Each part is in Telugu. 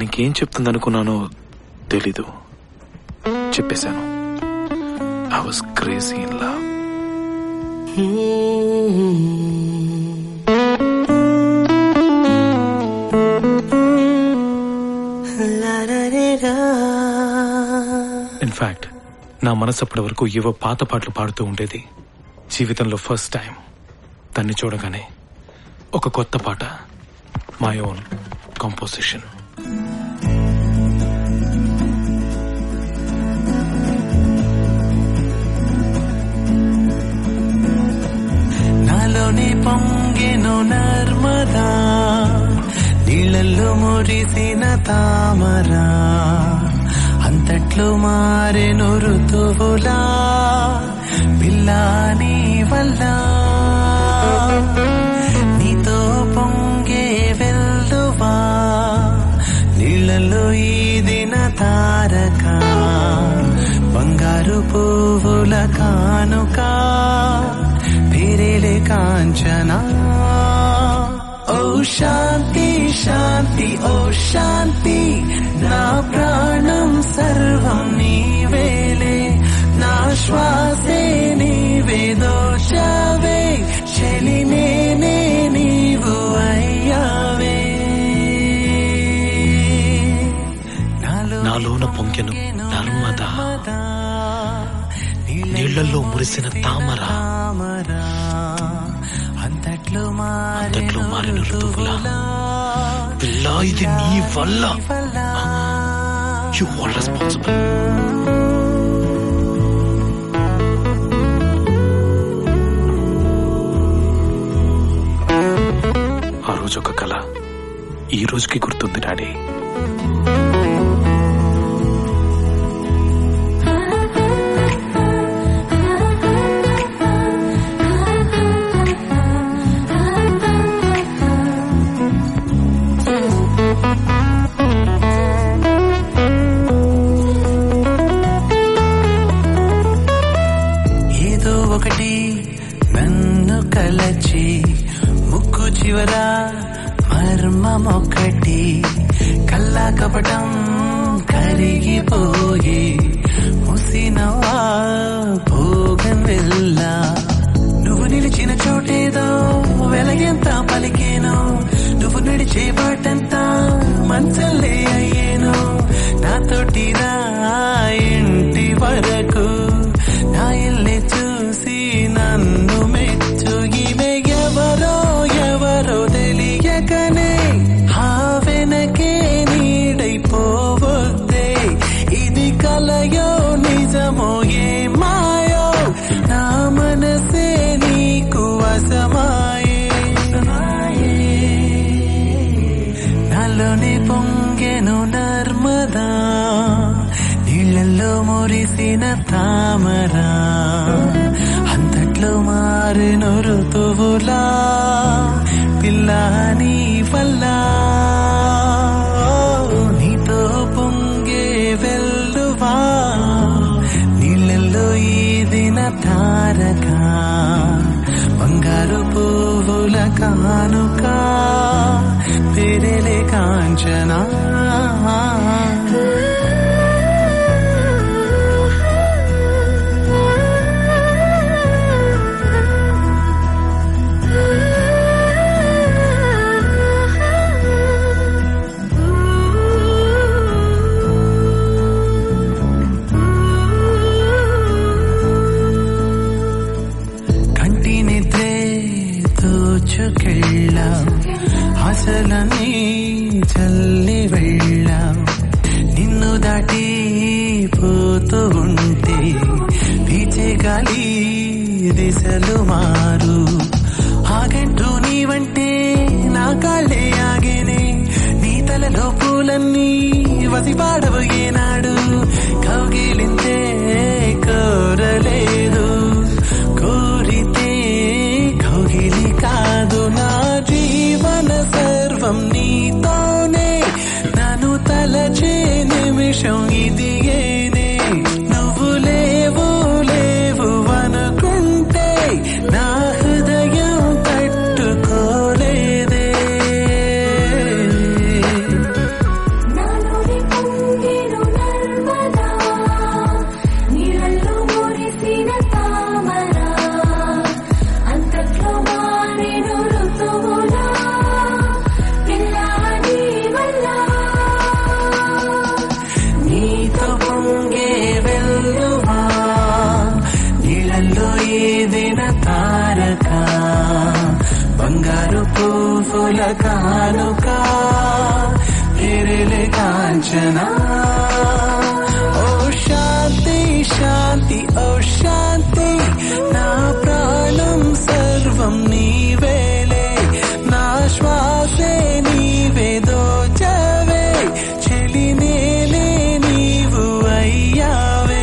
ఇంకేం చెప్తుందనుకున్నానో తెలీదు చెప్పేశాను I was crazy in love in fact నా మనసు అప్పటి వరకు ఏవో పాత పాటలు పాడుతూ ఉండేది జీవితంలో ఫస్ట్ టైం దాన్ని చూడగానే ఒక కొత్త పాట మై ఓన్ కంపోజిషన్ నాలోని పొంగెను నర్మదా నీళ్ళల్లో మురిసిన తామరా అంతట్లో మారెను ఋతువులా పిల్లాని వల్ల నీతో పొంగే వెల్లువా నీళ్ళలో ఈదిన తారక బంగారు పువ్వుల కానుక పేరేలే కాంచనా ఓ శాంతి శాంతి ఓ శాంతి నా ప్రాణం సర్వం నీవేలే నా శ్వాసే నీవే దోచావే చెలినే నీవు అయ్యావే నాలోన పొంగెను నర్మదా నీళ్లలో మురిసిన తామర అంతట్లో అంతట్లో మారిన ఋతువులా పిల్లా ఇది నీ వల్ల యు ఆర్ రెస్పాన్సిబుల్ ఆ రోజు ఒక కళ ఈ రోజుకి గుర్తుంది డాడీ ఏదో ఒకటి నన్ను కలచి ముక్కు చివర మర్మమొకటి కల్లా కపటం కరిగిపోయి ముసినవా భోగం వెళ్ళా నువ్వు నిలిచిన చోటేదో వెలగెంత పలికేను నువ్వు నడిచే బాటంతా మంచల్లే అయ్యేను నాతోటి రా ఇంటి వరకు నా ఇల్లే చూసి నన్ను మెచ్చు ఇవే ఎవరో ఎవరో తెలియకనే ఆ వెనకే నీడైపోవద్దే ఇది కలయో నిజమో ఏ మాయో నా మనసే నీకు అసమాయే నాలోని పొంగెను నర్మదా నీళ్ళల్లో మురిసిన తామరా అంతట్లో మారిన ఋతువులా పిల్లాని వల్ల నీతో పొంగే వెల్లువా నీళ్ళల్లో ఈదిన తారక బంగారు పువ్వుల కానుక పేరేలే కాంచనా కంటి నిద్రే దోచుకెళ్ళాం ఆశలని చల్లి వెళ్ళాం నిన్ను దాటి పోతూ ఉంటే పీచే గాలి దిశలు మారు ఆగంటూ నీవంటే నా కాళ్ళే ఆగేనే నీ తలలో పూలన్నీ వసిపాడవు ఏనాడు కౌగిలింతే కోరలేదు కోరితే కౌగిలి కాదు నా జీవన సర్వం నీతోనే నన్ను తలచే నిమిషం ఇది ఏనే నువ్వు లేవు లేవు అనుకుంటే నా హృదయం తట్టుకోలేదే పూల కానుక ఎరిలే కాంచనా ఓ శాంతి శాంతి ఓ శాంతి నా ప్రాణం సర్వం నీవేలే నా శ్వాసే నీవే దోచవే చెలి నేనే నీవు అయ్యావే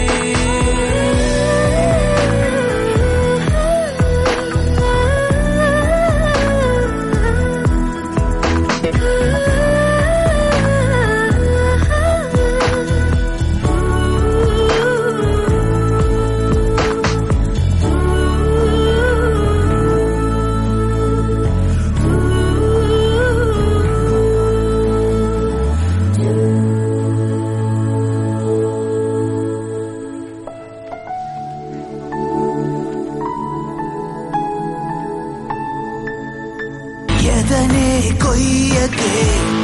ఎదనే కొయ్యకే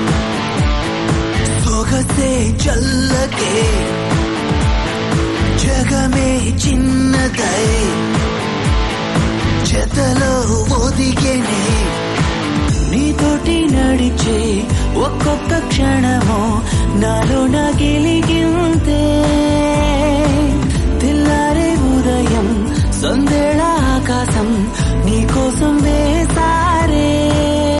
సొగసే చల్లకే జగమే చిన్నదై చెతలో ఒదిగేనే నీతోటి నడిచే ఒక్కొక్క క్షణము నాలో నా గెలిగింతే